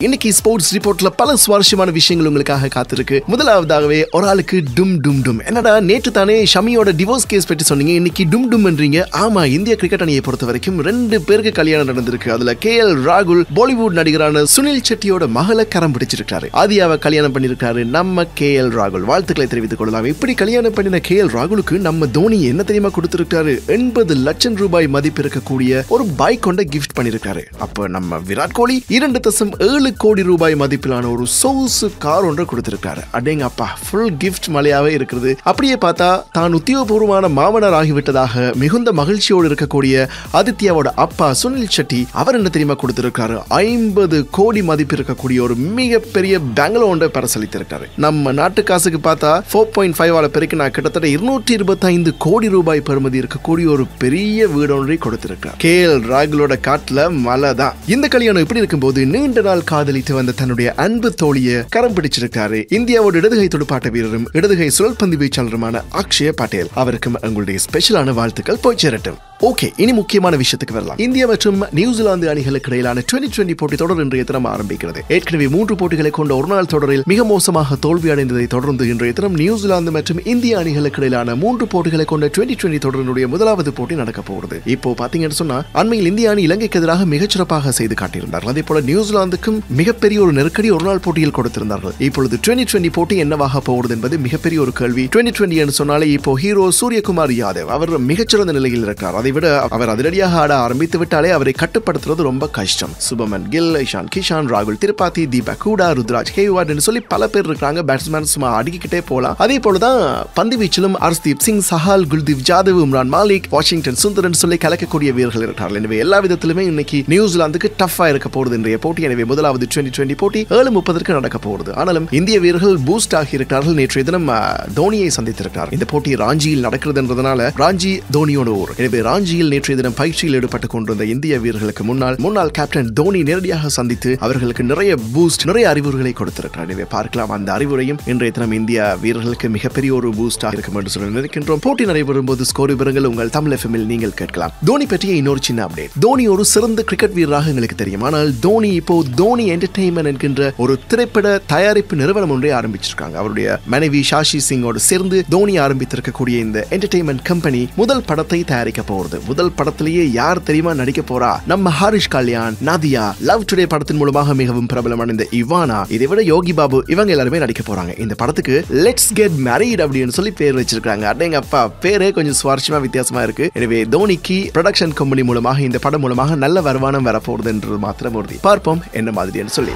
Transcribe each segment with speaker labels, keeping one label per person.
Speaker 1: இன்னைக்கு ஸ்போர்ட்ஸ் ரிப்போர்ட்ல பல சுவாரஸ்யமான விஷயங்கள் உங்களுக்காக காத்திருக்கு முதலாவதாகவே ஒரு ஆளுக்கு டும் டும் டும் என்னடா நேற்று தானே ஷமியோட டிவோர்ஸ் கேஸ் பற்றி சொன்னீங்க இன்னைக்கு டும் டும்ன்றீங்க ஆமா இந்திய கிரிக்கெட் அணியை பொறுத்த வரைக்கும் ரெண்டு பேருக்கு கல்யாணம் நடந்திருக்கு அதுல கே எல் ராகுல் பாலிவுட் நடிகரான சுனில் செட்டியோட மகளை கரம் பிடிச்சிருக்காரு ஆதியாவை கல்யாணம் பண்ணிருக்காரு நம்ம கே எல் ராகுல் வாழ்த்துக்களை தெரிவித்துக் கொள்ளலாம் இப்படி கல்யாணம் பண்ணின கே எல் ராகுலுக்கு நம்ம தோனி என்ன தெரியுமா கொடுத்திருக்காரு எண்பது லட்சம் ரூபாய் மதிப்பு இருக்கக்கூடிய ஒரு பைக் கொண்ட கிஃப்ட் பண்ணிருக்காரு அப்ப நம்ம விராட் கோலி இரண்டு தசம் ஏழு கோடி ரூபாய் மதிப்பிலான ஒரு சொகுசு கார் ஒன்றை கொடுத்திருக்காரு அடேங்க அப்பா ஃபுல் கிஃப்ட் மலையாவே இருக்குது அப்படியே பார்த்தா தான் உத்தியோகபூர்வமான மாமனார் ஆகிவிட்டதாக மிகுந்த மகிழ்ச்சியோடு இருக்கக்கூடிய ஆதித்யாவோட அப்பா சுனில் செட்டி அவர் என்ன தெரியுமா கொடுத்திருக்காரு ஐம்பது கோடி மதிப்பு இருக்கக்கூடிய ஒரு மிகப்பெரிய பெங்களோ ஒன்றை பரிசளித்திருக்காரு நம்ம நாட்டு காசுக்கு பார்த்தா ஃபோர் பாயிண்ட் ஃபைவ் ஆல பெருக்கு நான் கிட்டத்தட்ட இருநூற்றி இருபத்தைந்து கோடி ரூபாய் பெறுமதி இருக்கக்கூடிய ஒரு பெரிய வீடு ஒன்றை கொடுத்திருக்கார் கே எல் ராகுலோட காட்டுல மலை தான் இந்த கல்யாணம் இப்படி இருக்கும்போது நீண்ட நாள் காதலித்து வந்த தன்னுடைய அன்பு தோழிய கரம் பிடிச்சிருக்காரு இந்தியாவோட இடதுகை துடுப்பாட்ட வீரரும் இடதுகை சுழற்பந்து வீச்சாளருமான அக்ஷய பட்டேல் அவருக்கும் உங்களுடைய ஸ்பெஷலான வாழ்த்துக்கள் போய் சேரட்டும் ஓகே இனி முக்கியமான விஷயத்துக்கு வரலாம் இந்தியா மற்றும் நியூசிலாந்து அணிகளுக்கு இடையிலான டுவெண்டி டுவெண்டி போட்டி தொடர் இன்றைய தினம் ஆரம்பிக்கிறது ஏற்கனவே மூன்று போட்டிகளை கொண்ட ஒருநாள் தொடரில் மிக மோசமாக தோல்வி அடைந்ததை தொடர்ந்து இன்றைய தினம் நியூசிலாந்து மற்றும் இந்திய அணிகளுக்கு இடையிலான மூன்று போட்டிகளை கொண்ட டுவெண்டி டுவெண்டி தொடரினுடைய முதலாவது போட்டி நடக்க போகிறது இப்போ பாத்தீங்கன்னு சொன்னா அண்மையில் இந்திய அணி இலங்கைக்கு எதிராக மிகச்சிறப்பாக செய்து காட்டியிருந்தார்கள் அதே போல நியூசிலாந்துக்கும் மிகப்பெரிய ஒரு நெருக்கடி ஒரு நாள் போட்டியில் கொடுத்திருந்தார்கள் இப்பொழுது டுவெண்டி டுவெண்டி போட்டி என்னவாக போகிறது என்பது மிகப்பெரிய ஒரு கேள்வி டுவெண்டி டுவெண்டி என்று சொன்னாலே இப்போ ஹீரோ சூரியகுமார் யாதவ் அவர் மிகச்சிறந்த நிலையில் இருக்கிறார் அதை விட அவர் அதிரடியாக ஆட ஆரம்பித்து விட்டாலே அவரை கட்டுப்படுத்துறது ரொம்ப கஷ்டம் சுபமன் கில் இஷான் கிஷான் ராகுல் திரிபாதி தீபக் கூடா ருத்ராஜ் ஹேவார்ட் என்று சொல்லி பல பேர் இருக்காங்க பேட்ஸ்மேன் சும்மா அடிக்கிட்டே போலாம் அதே போலதான் பந்து வீச்சிலும் ஹர்ஷ்தீப் சிங் சஹால் குல்தீப் ஜாதவ் இம்ரான் மாலிக் வாஷிங்டன் சுந்தரன் சொல்லி கலக்கக்கூடிய வீரர்கள் இருக்கிறார்கள் எனவே எல்லா விதத்திலுமே இன்னைக்கு நியூசிலாந்துக்கு டஃபா இருக்க போகிறது இன்றைய போட்டி எனவே முதலாவது டுவெண்டி டுவெண்டி போட்டி ஏழு முப்பதற்கு நடக்க போகிறது ஆனாலும் இந்திய வீரர்கள் பூஸ்ட் ஆகி இருக்கிறார்கள் நேற்றைய தினம் அஹ், தோனியை சந்தித்திருக்கிறார் இந்த போட்டி ராஞ்சியில் நடக்கிறது என்பதனால ராஞ்சி தோனியோட ஊர் எனவே ராஞ்சியில் நேற்றைய தினம் பயிற்சியில் ஈடுபட்டுக் கொண்டிருந்த இந்திய வீரர்களுக்கு முன்னால் முன்னாள் கேப்டன் தோனி நேரடியாக சந்தித்து அவர்களுக்கு நிறைய பூஸ்ட் நிறைய அறிவுரைகளை கொடுத்திருக்கிறார் எனவே பார்க்கலாம் அந்த அறிவுரையும் இன்றைய தினம் இந்திய வீரர்களுக்கு மிகப்பெரிய ஒரு பூஸ்டாக இருக்கும் என்று சொல்லி நினைக்கின்றோம் போட்டி நடைபெறும் போது ஸ்கோர் விவரங்கள் உங்கள் தமிழ் எஃப்எம்மில் நீங்கள் கேட்கலாம் தோனி பற்றிய இன்னொரு சின்ன அப்டேட் தோனி ஒரு சிறந்த கிரிக்கெட் வீரராக எங்களுக்கு தெரியும் ஆனால் தோனி இப்போ தோனி என்டர்டெயின்மெண்ட் என்கின்ற ஒரு திரைப்பட தயாரிப்பு நிறுவனம் ஒன்றை ஆரம்பிச்சிருக்காங்க அவருடைய மனைவி ஷாஷி சிங்கோடு சேர்ந்து தோனி ஆரம்பித்திருக்கக்கூடிய இந்த என்டர்டெயின்மெண்ட் கம்பெனி முதல் படத்தை தயாரிக்க போகிறது முதல் படத்திலேயே யார் தெரியுமா நடிக்க போறா நம்ம ஹாரிஷ் கல்யாண் நதியா லவ் டுடே படத்தின் மூலமாக மிகவும் பிரபலமான இந்த இவானா இதை விட யோகி பாபு இவங்க எல்லாருமே நடிக்க போறாங்க இந்த படத்துக்கு லெட்ஸ் கெட் மேரீட் அப்படின்னு சொல்லி பேர் வச்சிருக்காங்க அடேங்க அப்பா பேரே கொஞ்சம் சுவாரஸ்யமா வித்தியாசமா இருக்கு எனவே தோனிக்கு ப்ரொடக்ஷன் கம்பெனி மூலமாக இந்த படம் மூலமாக நல்ல வருமானம் வரப்போகுது என்று மாத்திரம் உறுதி பார்ப்போம் என்ன மாதிரின்னு சொல்லி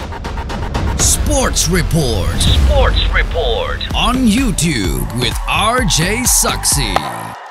Speaker 2: Sports Report.
Speaker 3: Sports Report.
Speaker 2: On YouTube with RJ Sucksy.